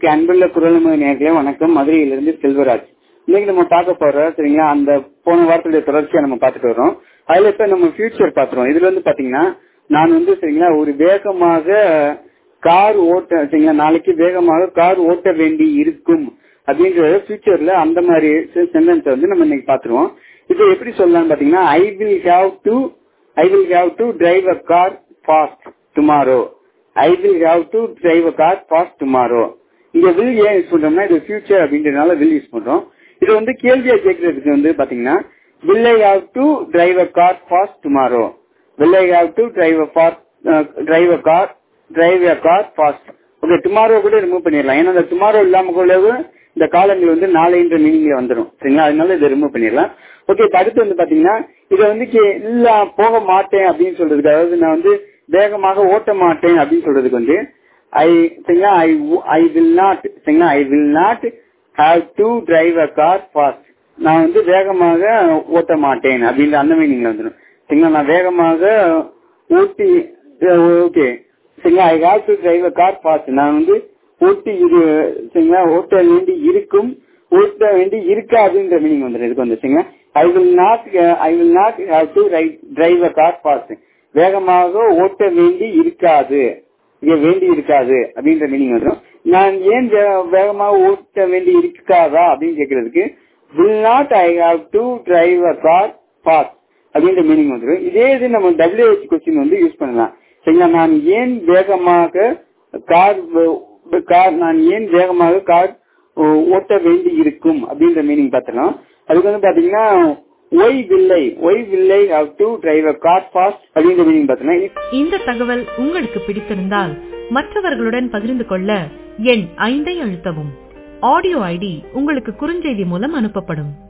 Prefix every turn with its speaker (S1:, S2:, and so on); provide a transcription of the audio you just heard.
S1: அனைத்து அன்புள்ள குரல்முறை நேர்களே வணக்கம் மதுரையிலிருந்து செல்வராஜ் இன்னைக்கு நம்ம பார்க்க போற சரிங்களா அந்த போன வாரத்துடைய தொடர்ச்சியா நம்ம பார்த்துட்டு வரோம் அதுல இப்ப நம்ம ஃபியூச்சர் பாத்துறோம் இதுல வந்து பாத்தீங்கன்னா நான் வந்து சரிங்களா ஒரு வேகமாக கார் ஓட்ட சரிங்களா நாளைக்கு வேகமாக கார் ஓட்ட வேண்டி இருக்கும் அப்படின்றத ஃபியூச்சர்ல அந்த மாதிரி சென்டென்ஸ் வந்து நம்ம இன்னைக்கு பாத்துருவோம் இப்போ எப்படி சொல்லலாம் பாத்தீங்கன்னா I will have to I will have to drive a car fast tomorrow I will have to drive a car fast tomorrow இங்க வில் ஏன் யூஸ் பண்றோம்னா இது ஃபியூச்சர் அப்படின்றதுனால வில் யூஸ் பண்றோம் இது வந்து கேள்வியா கேட்கறதுக்கு வந்து பாத்தீங்கன்னா will I have to drive a car fast tomorrow will I have to drive a fast drive a car drive a car fast okay tomorrow கூட ரிமூவ் பண்ணிடலாம் ஏன்னா அந்த டுமாரோ இல்லாம கூட இந்த காலங்கள் வந்து நாளைன்ற மீனிங்ல வந்துடும் சரிங்களா அதனால இதை ரிமூவ் பண்ணிடலாம் ஓகே இப்ப அடுத்து வந்து பாத்தீங்கன்னா இதை வந்து கே- இல்ல போக மாட்டேன் அப்படின்னு சொல்றதுக்கு அதாவது நான் வந்து வேகமாக ஓட்ட மாட்டேன் அப்படின்னு சொல்றதுக்கு வந்து ஐ சரிங்களா ஐ ஐ வில் நாட் சரிங்களா I will not have to drive a car fast நான் வந்து வேகமாக ஓட்ட மாட்டேன் அப்படின்ற அந்த மீனிங்ல வந்துடும் சரிங்களா நான் வேகமாக ஓட்டி ஓகே சரிங்களா I have to drive a car fast நான் வந்து ஓட்டி இது சரிங்களா ஓட்ட வேண்டி இருக்கும் ஓட்ட வேண்டி இருக்காதுன்ற மீனிங் வந்துடும் இதுக்கு வந்து சரிங்களா I will not I will not have to drive a car fast வேகமாக ஓட்ட வேண்டி இருக்காது இங்க வேண்டி இருக்காது அப்படின்ற மீனிங் வந்துடும் நான் ஏன் வே- வேகமாக ஓட்ட வேண்டி இருக்காதா அப்படின்னு கேட்கறதுக்கு will not I have to drive a car fast அப்படின்ற மீனிங் வந்துடும் இதே இது நம்ம டபிள்யூஹெச் கொஸ்டின் வந்து யூஸ் பண்ணலாம் சரிங்களா நான் ஏன் வேகமாக கார் கார் நான் ஏன் வேகமாக கார் ஓட்ட வேண்டி இருக்கும் அப்படின்ற மீனிங் பார்த்தலாம் அதுக்கு வந்து பாத்தீங்கன்னா Y will I why will I have to drive a car fast அப்படின்ற மீனிங் பார்த்தோம்னா
S2: இந்த தகவல் உங்களுக்கு பிடித்திருந்தால் மற்றவர்களுடன் பகிர்ந்து கொள்ள எண் ஐந்தை அழுத்தவும் ஆடியோ ஐடி உங்களுக்கு குறுஞ்செய்தி மூலம் அனுப்பப்படும்